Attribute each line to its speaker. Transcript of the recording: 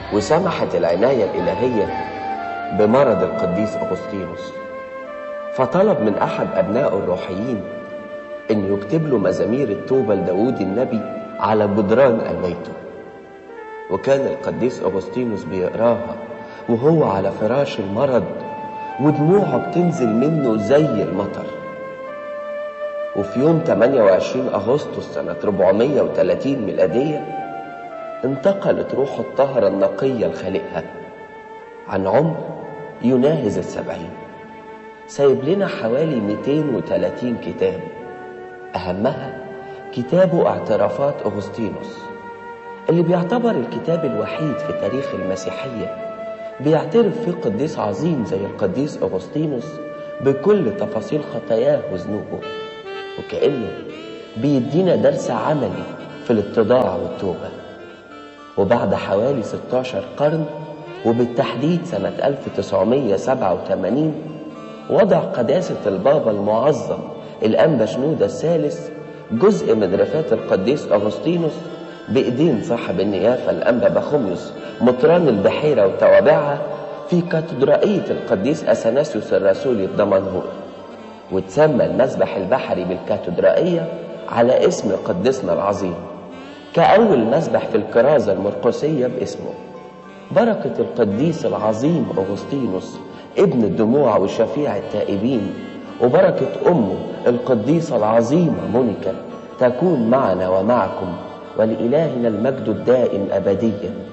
Speaker 1: وسمحت العناية الإلهية بمرض القديس أغسطينوس فطلب من أحد أبنائه الروحيين أن يكتب له مزامير التوبة لداود النبي على جدران ألويته وكان القديس أغسطينوس بيقراها وهو على فراش المرض ودموعه بتنزل منه زي المطر وفي يوم 28 أغسطس سنة 430 ميلادية انتقلت روحه الطاهرة النقية لخالقها عن عمر يناهز السبعين سايب لنا حوالي 230 كتاب أهمها كتابه اعترافات أغسطينوس اللي بيعتبر الكتاب الوحيد في تاريخ المسيحية بيعترف فيه قديس عظيم زي القديس أغسطينوس بكل تفاصيل خطاياه وذنوبه وكأنه بيدينا درس عملي في الاتضاع والتوبة وبعد حوالي 16 قرن وبالتحديد سنة 1987 وضع قداسة البابا المعظم الأنبا شنودة الثالث جزء من رفات القديس أغسطينوس بإيدين صاحب النيافة الأنبا بخوميوس مطران البحيرة وتوابعها في كاتدرائية القديس أثناسيوس الرسولي الدمنهور وتسمى المسبح البحري بالكاتدرائية على اسم قدسنا العظيم كأول مسبح في الكرازة المرقسية باسمه بركة القديس العظيم أغسطينوس ابن الدموع وشفيع التائبين وبركة أمه القديسة العظيمة مونيكا تكون معنا ومعكم ولإلهنا المجد الدائم أبديا